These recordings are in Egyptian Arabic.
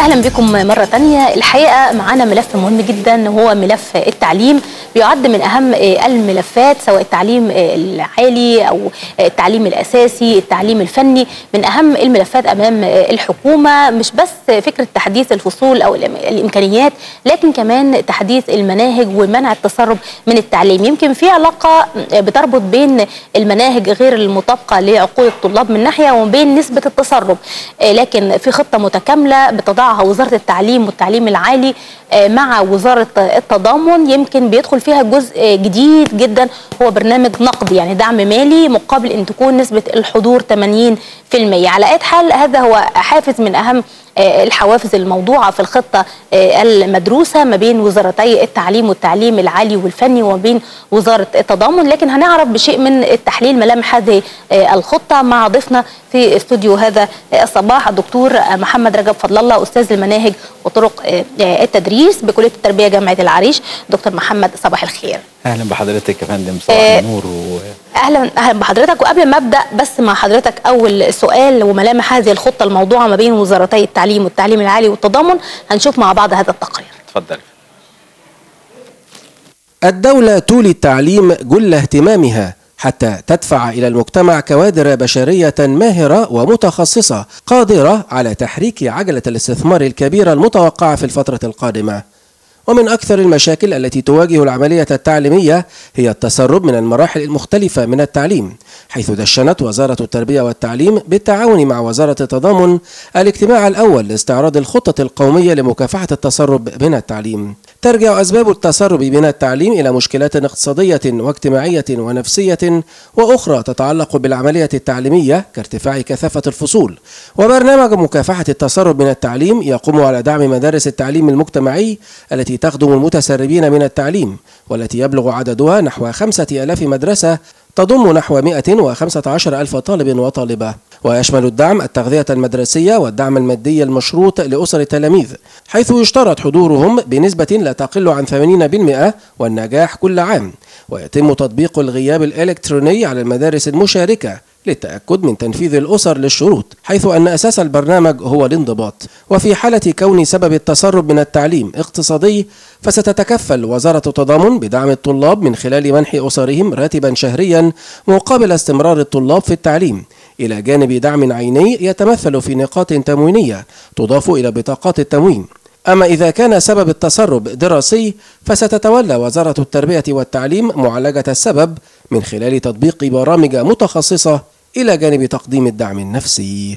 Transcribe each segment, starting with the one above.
اهلا بكم مره تانية الحقيقه معانا ملف مهم جدا وهو ملف التعليم بيعد من اهم الملفات سواء التعليم العالي او التعليم الاساسي التعليم الفني من اهم الملفات امام الحكومه مش بس فكره تحديث الفصول او الامكانيات لكن كمان تحديث المناهج ومنع التسرب من التعليم يمكن في علاقه بتربط بين المناهج غير المطابقه لعقول الطلاب من ناحيه وبين نسبه التسرب لكن في خطه متكامله بتضعها وزاره التعليم والتعليم العالي مع وزاره التضامن يمكن بيدخل فيها جزء جديد جدا هو برنامج نقدي يعني دعم مالي مقابل ان تكون نسبه الحضور 80% على اي حال هذا هو حافز من اهم الحوافز الموضوعه في الخطه المدروسه ما بين وزارتي التعليم والتعليم العالي والفني وما بين وزاره التضامن لكن هنعرف بشيء من التحليل ملامح هذه الخطه مع ضيفنا في استوديو هذا الصباح الدكتور محمد رجب فضل الله استاذ المناهج وطرق التدريس بكليه التربيه جامعه العريش دكتور محمد صباح الخير اهلا بحضرتك يا فندم صباح النور و... اهلا اهلا بحضرتك وقبل ما ابدا بس مع حضرتك اول سؤال وملامح هذه الخطه الموضوعه ما بين وزارتي التعليم والتعليم العالي والتضامن هنشوف مع بعض هذا التقرير اتفضل الدولة تولي التعليم جل اهتمامها حتى تدفع إلى المجتمع كوادر بشرية ماهرة ومتخصصة قادرة على تحريك عجلة الاستثمار الكبيرة المتوقعة في الفترة القادمة ومن أكثر المشاكل التي تواجه العملية التعليمية هي التسرب من المراحل المختلفة من التعليم حيث دشنت وزارة التربية والتعليم بالتعاون مع وزارة التضامن الاجتماع الأول لاستعراض الخطة القومية لمكافحة التسرب من التعليم ترجع أسباب التسرب من التعليم إلى مشكلات اقتصادية واجتماعية ونفسية وأخرى تتعلق بالعملية التعليمية كارتفاع كثافة الفصول وبرنامج مكافحة التسرب من التعليم يقوم على دعم مدارس التعليم المجتمعي التي تخدم المتسربين من التعليم والتي يبلغ عددها نحو خمسة ألاف مدرسة تضم نحو 115 ألف طالب وطالبة ويشمل الدعم التغذية المدرسية والدعم المادي المشروط لأسر التلاميذ حيث يشترط حضورهم بنسبة لا تقل عن 80% والنجاح كل عام ويتم تطبيق الغياب الإلكتروني على المدارس المشاركة للتأكد من تنفيذ الأسر للشروط حيث أن أساس البرنامج هو الانضباط وفي حالة كون سبب التسرب من التعليم اقتصادي فستتكفل وزارة التضامن بدعم الطلاب من خلال منح أسرهم راتبا شهريا مقابل استمرار الطلاب في التعليم إلى جانب دعم عيني يتمثل في نقاط تموينية تضاف إلى بطاقات التموين أما إذا كان سبب التسرب دراسي فستتولى وزارة التربية والتعليم معالجة السبب من خلال تطبيق برامج متخصصة إلى جانب تقديم الدعم النفسي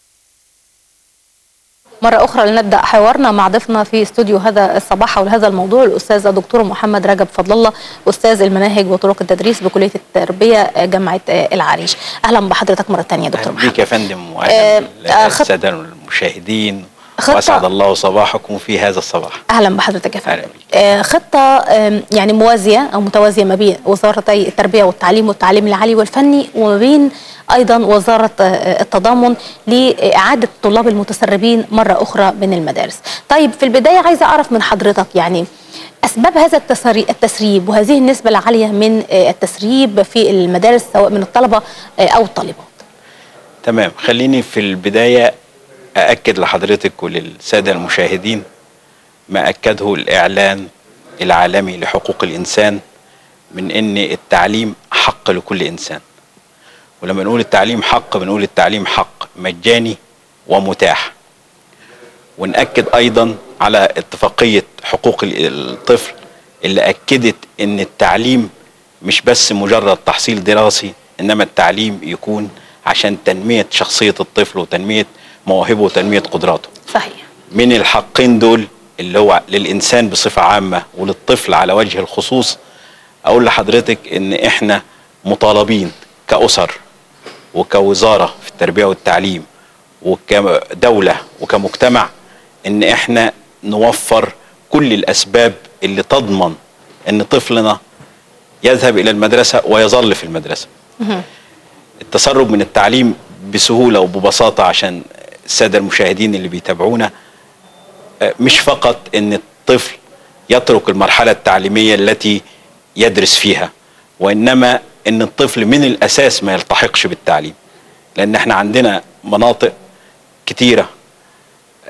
مرة أخرى لنبدأ حوارنا مع ضيفنا في استوديو هذا الصباح حول هذا الموضوع الأستاذ الدكتور محمد رجب فضل الله أستاذ المناهج وطرق التدريس بكلية التربية جامعة العريش أهلا بحضرتك مرة ثانية دكتور محمد بيك يا فندم وأهلا آه السادة المشاهدين واسعد الله صباحكم في هذا الصباح اهلا بحضرتك يا فندم آه خطه آه يعني موازيه او متوازيه ما بين وزارتي التربيه والتعليم والتعليم العالي والفني وما بين ايضا وزاره آه التضامن لاعاده الطلاب المتسربين مره اخرى من المدارس. طيب في البدايه عايزه اعرف من حضرتك يعني اسباب هذا التسريب وهذه النسبه العاليه من التسريب في المدارس سواء من الطلبه او الطالبات. تمام خليني في البدايه أأكد لحضرتك وللسادة المشاهدين ما أكده الإعلان العالمي لحقوق الإنسان من أن التعليم حق لكل إنسان ولما نقول التعليم حق بنقول التعليم حق مجاني ومتاح ونأكد أيضا على اتفاقية حقوق الطفل اللي أكدت أن التعليم مش بس مجرد تحصيل دراسي إنما التعليم يكون عشان تنمية شخصية الطفل وتنمية مواهبه وتنميه قدراته. صحيح. من الحقين دول اللي هو للانسان بصفه عامه وللطفل على وجه الخصوص اقول لحضرتك ان احنا مطالبين كاسر وكوزاره في التربيه والتعليم وكدوله وكمجتمع ان احنا نوفر كل الاسباب اللي تضمن ان طفلنا يذهب الى المدرسه ويظل في المدرسه. التسرب من التعليم بسهوله وببساطه عشان الساده المشاهدين اللي بيتابعونا مش فقط ان الطفل يترك المرحله التعليميه التي يدرس فيها وانما ان الطفل من الاساس ما يلتحقش بالتعليم لان احنا عندنا مناطق كتيره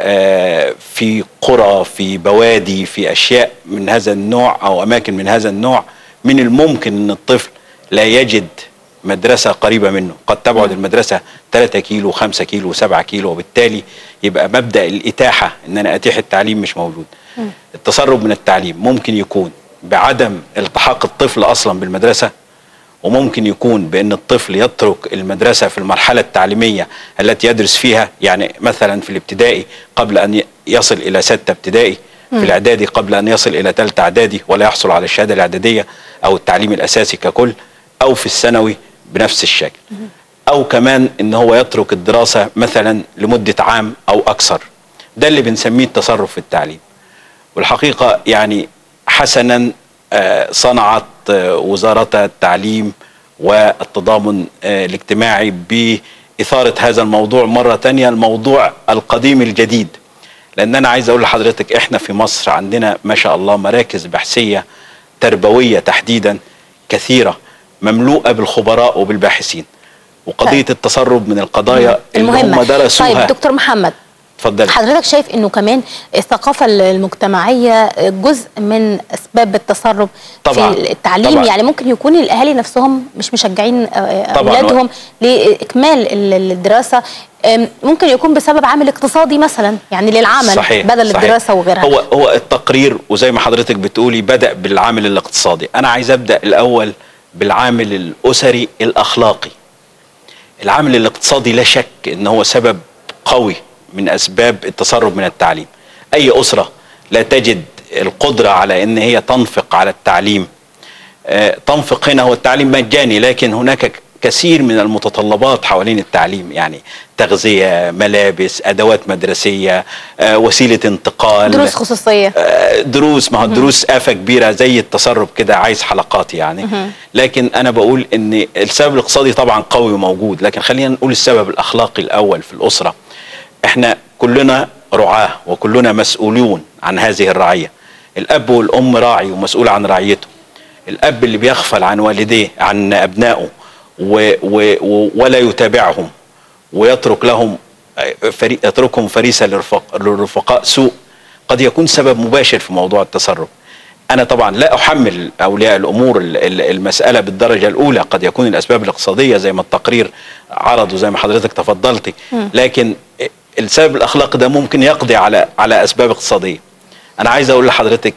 آه، في قرى في بوادي في اشياء من هذا النوع او اماكن من هذا النوع من الممكن ان الطفل لا يجد مدرسه قريبه منه قد تبعد المدرسه 3 كيلو 5 كيلو 7 كيلو وبالتالي يبقى مبدا الاتاحه ان انا اتيح التعليم مش موجود التسرب من التعليم ممكن يكون بعدم التحاق الطفل اصلا بالمدرسه وممكن يكون بان الطفل يترك المدرسه في المرحله التعليميه التي يدرس فيها يعني مثلا في الابتدائي قبل ان ي- يصل الى سته ابتدائي في الاعدادي قبل ان يصل الى ثالثه اعدادي ولا يحصل على الشهاده الاعداديه او التعليم الاساسي ككل او في الثانوي بنفس الشكل او كمان ان هو يترك الدراسه مثلا لمده عام او اكثر ده اللي بنسميه التسرب في التعليم والحقيقه يعني حسنا آه، صنعت آه، وزاره التعليم والتضامن آه، الاجتماعي باثاره هذا الموضوع مره تانية الموضوع القديم الجديد لان انا عايز اقول لحضرتك احنا في مصر عندنا ما شاء الله مراكز بحثيه تربويه تحديدا كثيره مملوءه بالخبراء وبالباحثين وقضيه طيب. التسرب من القضايا اللي هم المهمه درسوها طيب دكتور محمد اتفضلي حضرتك شايف انه كمان الثقافه المجتمعيه جزء من اسباب التسرب طبعاً، في التعليم طبعاً. يعني ممكن يكون الاهالي نفسهم مش مشجعين آه، طبعاً. اولادهم لاكمال ال- الدراسه آم، ممكن يكون بسبب عامل اقتصادي مثلا يعني للعمل صحيح بدل صحيح. الدراسه وغيرها هو هو التقرير وزي ما حضرتك بتقولي بدا بالعامل الاقتصادي انا عايز ابدا الاول بالعامل الاسري الاخلاقي العامل الاقتصادي لا شك ان هو سبب قوي من اسباب التسرب من التعليم اي اسره لا تجد القدره على ان هي تنفق على التعليم آه، تنفق هنا هو التعليم مجاني لكن هناك ك- كثير من المتطلبات حوالين التعليم يعني تغذيه ملابس ادوات مدرسيه آه، وسيله انتقال دروس خصوصيه آه، دروس ما هو دروس آفة كبيرة زي التسرب كده عايز حلقات يعني لكن أنا بقول إن السبب الاقتصادي طبعا قوي وموجود لكن خلينا نقول السبب الأخلاقي الأول في الأسرة إحنا كلنا رعاة وكلنا مسؤولون عن هذه الرعية الأب والأم راعي ومسؤول عن رعيته الأب اللي بيغفل عن والديه عن أبنائه و و و ولا يتابعهم ويترك لهم فري يتركهم فريسة للرفق للرفقاء سوء قد يكون سبب مباشر في موضوع التسرب أنا طبعا لا أحمل أولياء الأمور ال- ال- المسألة بالدرجة الأولى قد يكون الأسباب الاقتصادية زي ما التقرير عرض وزي ما حضرتك تفضلتي لكن السبب الأخلاقي ده ممكن يقضي على على أسباب اقتصادية أنا عايز أقول لحضرتك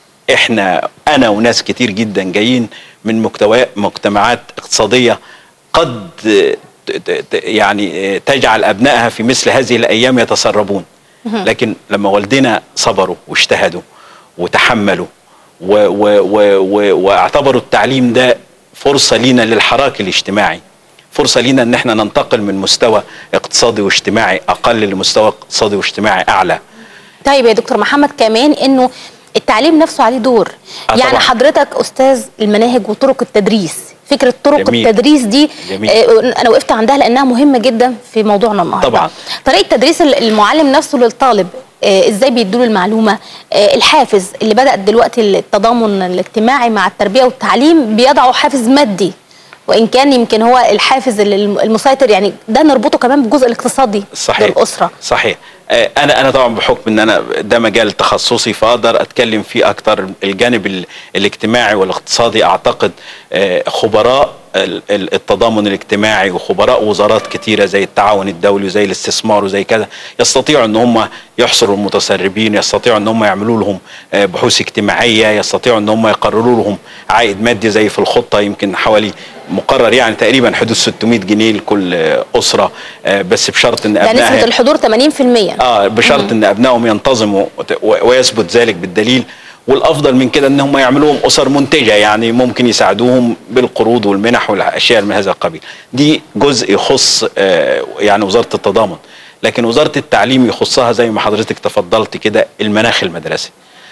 احنا انا وناس كتير جدا جايين من مجتوا- مجتمعات اقتصاديه قد ت- ت- ت- يعني تجعل ابنائها في مثل هذه الايام يتسربون لكن لما والدينا صبروا واجتهدوا وتحملوا و و و و واعتبروا التعليم ده فرصه لينا للحراك الاجتماعي فرصه لينا ان احنا ننتقل من مستوى اقتصادي واجتماعي اقل لمستوى اقتصادي واجتماعي اعلى طيب يا دكتور محمد كمان انه التعليم نفسه عليه دور آه يعني طبعاً. حضرتك استاذ المناهج وطرق التدريس فكره طرق جميل. التدريس دي جميل. آه انا وقفت عندها لانها مهمه جدا في موضوعنا النهارده طبعاً. طريقه تدريس ال- المعلم نفسه للطالب آه ازاي بيدوا له المعلومه آه الحافز اللي بدات دلوقتي التضامن الاجتماعي مع التربيه والتعليم بيضعوا حافز مادي وان كان يمكن هو الحافز ال- المسيطر يعني ده نربطه كمان بالجزء الاقتصادي صحيح للاسره صحيح آه، انا انا طبعا بحكم ان انا ده مجال تخصصي فاقدر اتكلم فيه اكتر الجانب ال- الاجتماعي والاقتصادي اعتقد آه، خبراء ال- ال- التضامن الاجتماعي وخبراء وزارات كتيره زي التعاون الدولي وزي الاستثمار وزي كذا يستطيعوا ان هم يحصروا المتسربين يستطيعوا ان هم يعملوا لهم آه، بحوث اجتماعيه يستطيعوا ان هم يقرروا لهم عائد مادي زي في الخطه يمكن حوالي مقرر يعني تقريبا حدود 600 جنيه لكل آه، اسره آه، بس بشرط ان ده ابنائها نسبه الحضور 80% اه بشرط ان ابنائهم ينتظموا وت- و- ويثبت ذلك بالدليل والافضل من كده ان هم يعملوا لهم اسر منتجه يعني ممكن يساعدوهم بالقروض والمنح والاشياء من هذا القبيل دي جزء يخص آه يعني وزاره التضامن لكن وزاره التعليم يخصها زي ما حضرتك تفضلت كده المناخ المدرسي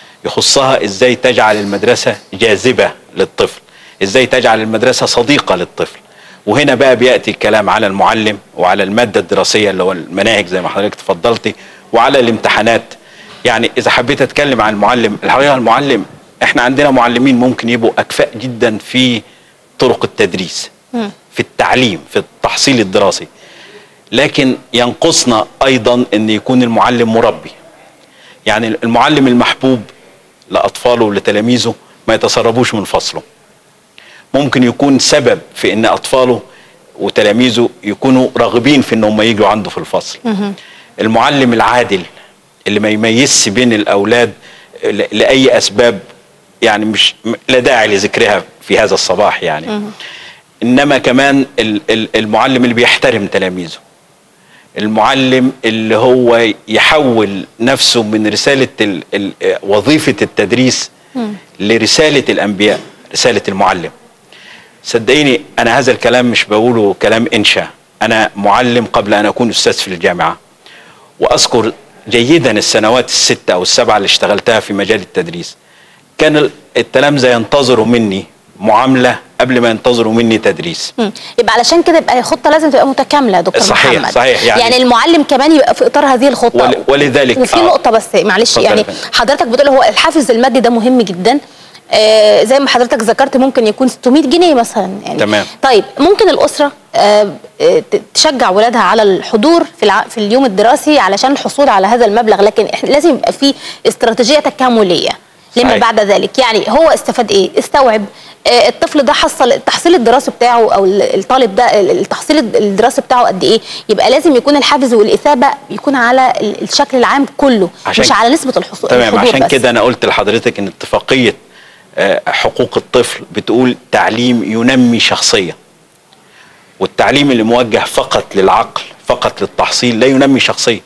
يخصها ازاي تجعل المدرسه جاذبه للطفل ازاي تجعل المدرسه صديقه للطفل وهنا بقى بياتي الكلام على المعلم وعلى الماده الدراسيه اللي هو المناهج زي ما حضرتك تفضلتي وعلى الامتحانات يعني اذا حبيت اتكلم عن المعلم الحقيقه المعلم احنا عندنا معلمين ممكن يبقوا اكفاء جدا في طرق التدريس في التعليم في التحصيل الدراسي لكن ينقصنا ايضا ان يكون المعلم مربي يعني المعلم المحبوب لاطفاله ولتلاميذه ما يتسربوش من فصله ممكن يكون سبب في ان اطفاله وتلاميذه يكونوا راغبين في انهم يجوا عنده في الفصل المعلم العادل اللي ما يميزش بين الاولاد ل- لاي اسباب يعني مش م- لا داعي لذكرها في هذا الصباح يعني انما كمان ال- ال- المعلم اللي بيحترم تلاميذه المعلم اللي هو يحول نفسه من رسالة ال ال وظيفة التدريس لرسالة الأنبياء رسالة المعلم صدقيني أنا هذا الكلام مش بقوله كلام إنشاء أنا معلم قبل أن أكون أستاذ في الجامعة وأذكر جيدا السنوات الستة أو السبعة اللي اشتغلتها في مجال التدريس كان ال- التلامذة ينتظروا مني معاملة قبل ما ينتظروا مني تدريس مم. يبقى علشان كده يبقى الخطه لازم تبقى متكامله يا دكتور صحيح، محمد صحيح. يعني- يعني المعلم كمان يبقى في اطار هذه الخطه ول- ولذلك- وفي آه. نقطه بس معلش اتفضل يعني يا فندم. حضرتك بتقول هو الحافز المادي ده مهم جدا آه زي ما حضرتك ذكرت ممكن يكون 600 جنيه مثلا يعني تمام. طيب ممكن الاسره آه آه، ت- تشجع ولادها على الحضور في الع... في اليوم الدراسي علشان الحصول على هذا المبلغ لكن إحنا لازم يبقى في استراتيجيه تكامليه لما صحيح. بعد ذلك يعني هو استفاد ايه استوعب آه، الطفل ده حصل التحصيل الدراسي بتاعه او ال- الطالب ده ال- التحصيل الدراسي بتاعه قد ايه يبقى لازم يكون الحافز والاثابه يكون على ال- الشكل العام كله عشان- مش على نسبه الحصول تمام الحضور عشان بس. كده انا قلت لحضرتك ان اتفاقيه آه، حقوق الطفل بتقول تعليم ينمي شخصيه والتعليم اللي موجه فقط للعقل فقط للتحصيل لا ينمي شخصيه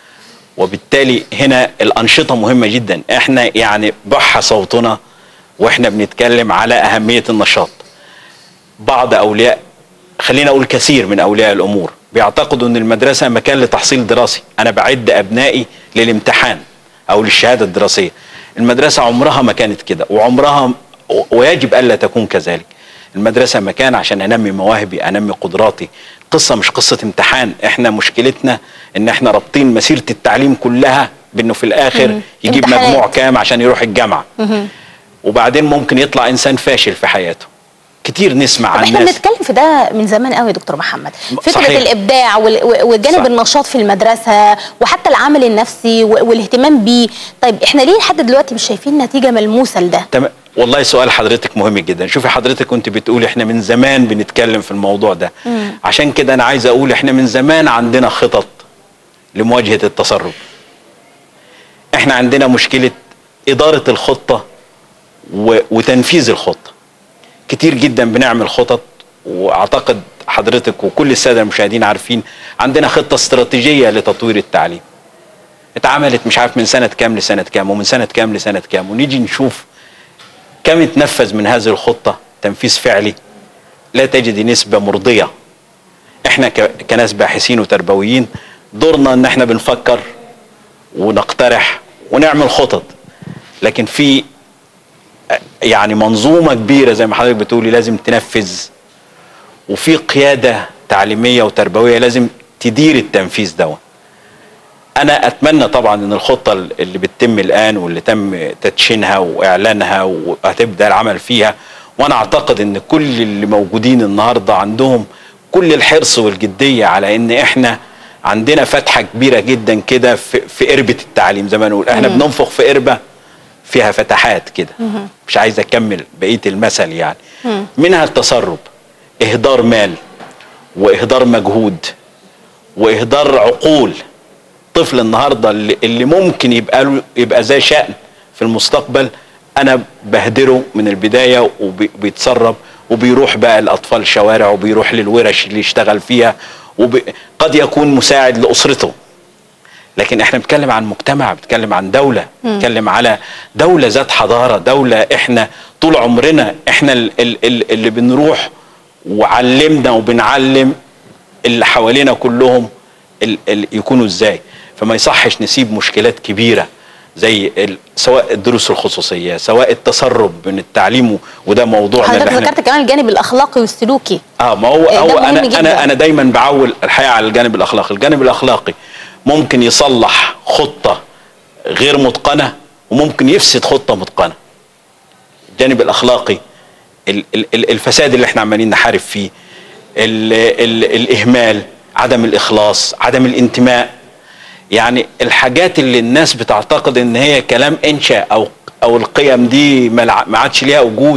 وبالتالي هنا الانشطه مهمه جدا احنا يعني بح صوتنا واحنا بنتكلم على اهميه النشاط بعض اولياء خلينا اقول كثير من اولياء الامور بيعتقدوا ان المدرسه مكان لتحصيل دراسي انا بعد ابنائي للامتحان او للشهاده الدراسيه المدرسه عمرها ما كانت كده وعمرها و- ويجب الا تكون كذلك المدرسه مكان عشان انمي مواهبي انمي قدراتي قصه مش قصه امتحان احنا مشكلتنا ان احنا رابطين مسيره التعليم كلها بانه في الاخر يجيب امتحانات. مجموع كام عشان يروح الجامعه وبعدين ممكن يطلع انسان فاشل في حياته كتير نسمع طب عن احنا ناس بنتكلم في ده من زمان قوي يا دكتور محمد فكره صحيح. الابداع وال- و- وجانب صح. النشاط في المدرسه وحتى العمل النفسي و- والاهتمام بيه طيب احنا ليه لحد دلوقتي مش شايفين نتيجه ملموسه لده تمام والله سؤال حضرتك مهم جدا شوفي حضرتك كنت بتقول احنا من زمان بنتكلم في الموضوع ده عشان كده انا عايز اقول احنا من زمان عندنا خطط لمواجهة التسرب احنا عندنا مشكلة إدارة الخطة و... وتنفيذ الخطة كتير جدا بنعمل خطط واعتقد حضرتك وكل السادة المشاهدين عارفين عندنا خطة استراتيجية لتطوير التعليم اتعملت مش عارف من سنة كام لسنة كام ومن سنة كام لسنة كام ونيجي نشوف كم اتنفذ من هذه الخطة تنفيذ فعلي لا تجد نسبة مرضية احنا ك- كناس باحثين وتربويين دورنا ان احنا بنفكر ونقترح ونعمل خطط لكن في يعني منظومة كبيرة زي ما حضرتك بتقولي لازم تنفذ وفي قيادة تعليمية وتربوية لازم تدير التنفيذ ده انا اتمنى طبعا ان الخطه اللي بتتم الان واللي تم تدشينها واعلانها وهتبدا العمل فيها وانا اعتقد ان كل اللي موجودين النهارده عندهم كل الحرص والجديه على ان احنا عندنا فتحه كبيره جدا كده في, في قربه التعليم زي ما نقول احنا بننفخ في قربه فيها فتحات كده مش عايز اكمل بقيه المثل يعني منها التسرب اهدار مال واهدار مجهود واهدار عقول طفل النهارده اللي, اللي ممكن يبقى له يبقى ذا شأن في المستقبل انا بهدره من البدايه وبيتسرب وبيروح بقى الاطفال الشوارع وبيروح للورش اللي يشتغل فيها وقد يكون مساعد لاسرته لكن احنا بنتكلم عن مجتمع بنتكلم عن دوله بنتكلم على دوله ذات حضاره دوله احنا طول عمرنا احنا ال- ال- ال- اللي بنروح وعلمنا وبنعلم اللي حوالينا كلهم ال ال يكونوا ازاي فما يصحش نسيب مشكلات كبيره زي ال سواء الدروس الخصوصيه سواء التسرب من التعليم وده موضوعنا حضرتك اللي احنا ذكرت كمان الجانب الاخلاقي والسلوكي اه ما هو ده هو مهم انا جداً. انا انا دايما بعول الحقيقه على الجانب الاخلاقي الجانب الاخلاقي ممكن يصلح خطه غير متقنه وممكن يفسد خطه متقنه الجانب الاخلاقي ال ال ال الفساد اللي احنا عمالين نحارب فيه ال ال الاهمال عدم الاخلاص عدم الانتماء يعني الحاجات اللي الناس بتعتقد ان هي كلام انشاء او او القيم دي ما الع- ما عادش ليها وجود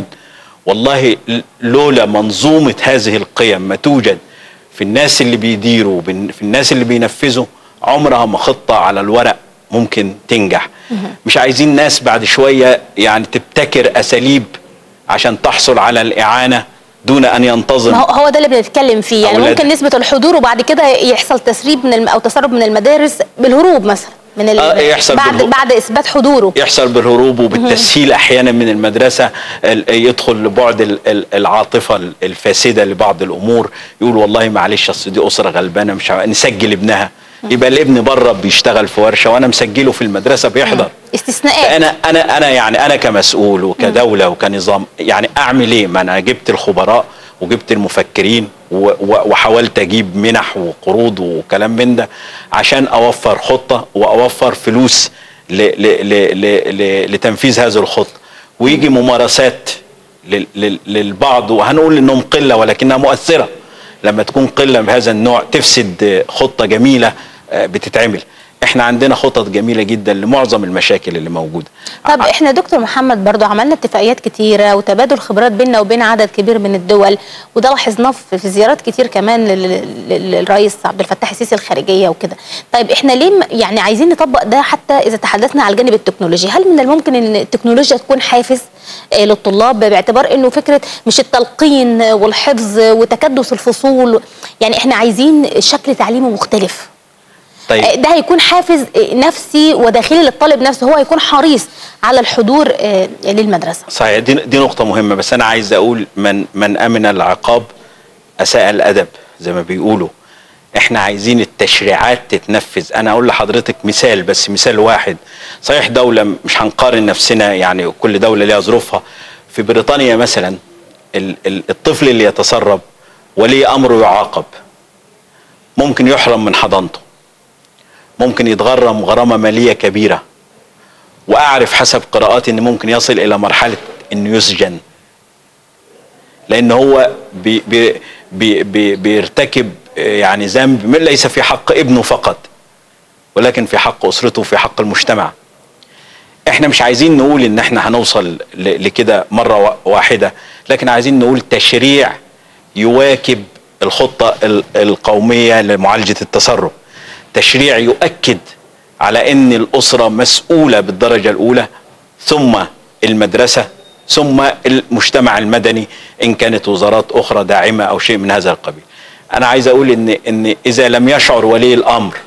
والله ل- لولا منظومه هذه القيم ما توجد في الناس اللي بيديروا بن- في الناس اللي بينفذوا عمرها ما خطه على الورق ممكن تنجح مش عايزين ناس بعد شويه يعني تبتكر اساليب عشان تحصل على الاعانه دون ان ينتظم ما هو هو ده اللي بنتكلم فيه يعني أولاد. ممكن نسبه الحضور وبعد كده يحصل تسريب من الم... او تسرب من المدارس بالهروب مثلا من ال... آه، يحصل بعد بالهروب. بعد اثبات حضوره يحصل بالهروب وبالتسهيل احيانا من المدرسه ال- يدخل لبعد ال- ال- العاطفه ال- الفاسده لبعض الامور يقول والله معلش اصل دي اسره غلبانه مش عارف- نسجل ابنها يبقى الابن بره بيشتغل في ورشه وانا مسجله في المدرسه بيحضر استثناءات فانا انا انا يعني انا كمسؤول وكدوله وكنظام يعني اعمل ايه؟ ما انا جبت الخبراء وجبت المفكرين و- و- وحاولت اجيب منح وقروض وكلام من ده عشان اوفر خطه واوفر فلوس ل ل ل ل ل لتنفيذ هذه الخطه ويجي ممارسات لل- لل- للبعض وهنقول انهم قله ولكنها مؤثره لما تكون قله بهذا النوع تفسد خطه جميله آه، بتتعمل احنا عندنا خطط جميله جدا لمعظم المشاكل اللي موجوده طب احنا دكتور محمد برضو عملنا اتفاقيات كتيرة وتبادل خبرات بيننا وبين عدد كبير من الدول وده لاحظناه في في زيارات كتير كمان لل- لل- للرئيس عبد الفتاح السيسي الخارجية وكده طيب احنا ليه م- يعني عايزين نطبق ده حتى إذا تحدثنا على الجانب التكنولوجي هل من الممكن ان التكنولوجيا تكون حافز آه، للطلاب باعتبار انه فكرة مش التلقين والحفظ وتكدس الفصول يعني احنا عايزين شكل تعليمي مختلف طيب ده هيكون حافز نفسي وداخلي للطالب نفسه هو هيكون حريص على الحضور آه، للمدرسه صحيح دي, دي نقطة مهمة بس أنا عايز أقول من من أمن العقاب أساء الأدب زي ما بيقولوا إحنا عايزين التشريعات تتنفذ أنا أقول لحضرتك مثال بس مثال واحد صحيح دولة مش هنقارن نفسنا يعني كل دولة ليها ظروفها في بريطانيا مثلا ال- ال- الطفل اللي يتسرب ولي أمره يعاقب ممكن يحرم من حضانته ممكن يتغرم غرامة مالية كبيرة واعرف حسب قراءاتي ان ممكن يصل الى مرحله انه يسجن لان هو بي بي بي بي بيرتكب آه، يعني ذنب من ليس في حق ابنه فقط ولكن في حق اسرته وفي حق المجتمع احنا مش عايزين نقول ان احنا هنوصل ل- لكده مره وا- واحده لكن عايزين نقول تشريع يواكب الخطه ال- القوميه لمعالجه التسرب تشريع يؤكد على ان الاسره مسؤوله بالدرجه الاولى ثم المدرسه ثم المجتمع المدني ان كانت وزارات اخرى داعمه او شيء من هذا القبيل. انا عايز اقول ان ان اذا لم يشعر ولي الامر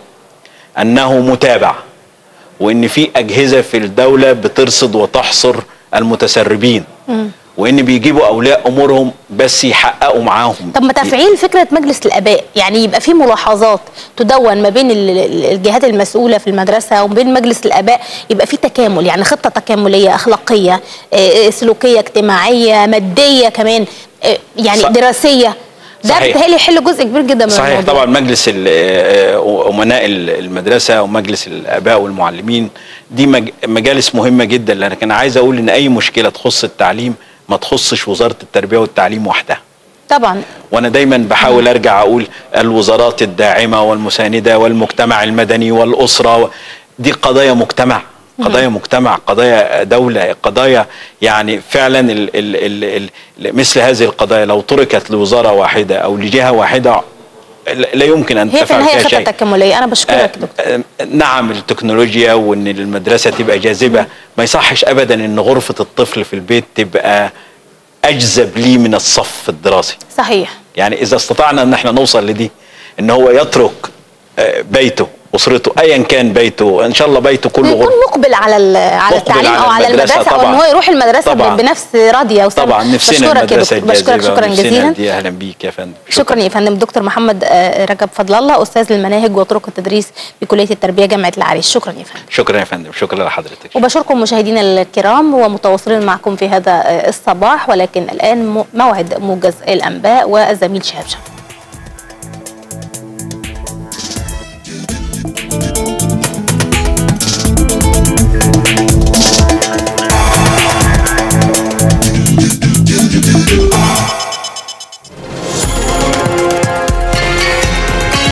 انه متابع وان في اجهزه في الدوله بترصد وتحصر المتسربين وان بيجيبوا اولياء امورهم بس يحققوا معاهم طب ما تفعيل فكره مجلس الاباء يعني يبقى في ملاحظات تدون ما بين ال- ال- الجهات المسؤوله في المدرسه وما بين مجلس الاباء يبقى في تكامل يعني خطه تكامليه اخلاقيه آه، سلوكيه اجتماعيه ماديه كمان آه، يعني صح. دراسيه ده صحيح. بيتهيألي يحل جزء كبير جدا من صحيح الموضوع طبعا مجلس ال- آه، امناء ال- المدرسه ومجلس الاباء والمعلمين دي مج- مجالس مهمه جدا لكن عايز اقول ان اي مشكله تخص التعليم ما تخصش وزاره التربيه والتعليم وحدها طبعا وانا دايما بحاول ارجع اقول الوزارات الداعمه والمسانده والمجتمع المدني والاسره و- دي قضايا مجتمع قضايا مجتمع قضايا دوله قضايا يعني فعلا ال ال ال ال مثل هذه القضايا لو تركت لوزاره واحده او لجهه واحده لا لا يمكن ان هي في تفعل النهايه فيها خطه شيء تكامليه انا بشكرك دكتور آه، آه، نعم التكنولوجيا وان المدرسه تبقى جاذبه ما يصحش ابدا ان غرفه الطفل في البيت تبقى اجذب ليه من الصف الدراسي صحيح يعني اذا استطعنا ان احنا نوصل لدي ان هو يترك آه، بيته اسرته ايا كان بيته ان شاء الله بيته كله يكون غرفه مقبل على ال- على مقبل التعليم على او على المدرسة المدرسه او ان طبعاً. هو يروح المدرسه طبعاً. بنفس راضيه وسلام طبعا نفسنا بشكرك يا المدرسه دكتور بشكرك الجاذبة شكرا ونفسنا جزيلا دي اهلا بيك يا فندم شكرا يا فندم دكتور محمد آه، رجب فضل الله استاذ المناهج وطرق التدريس بكليه التربيه جامعه العريش شكرا يا فندم شكرا يا فندم شكرا لحضرتك وبشكركم مشاهدينا الكرام ومتواصلين معكم في هذا آه، الصباح ولكن الان م- موعد موجز الانباء والزميل شهاب شهاب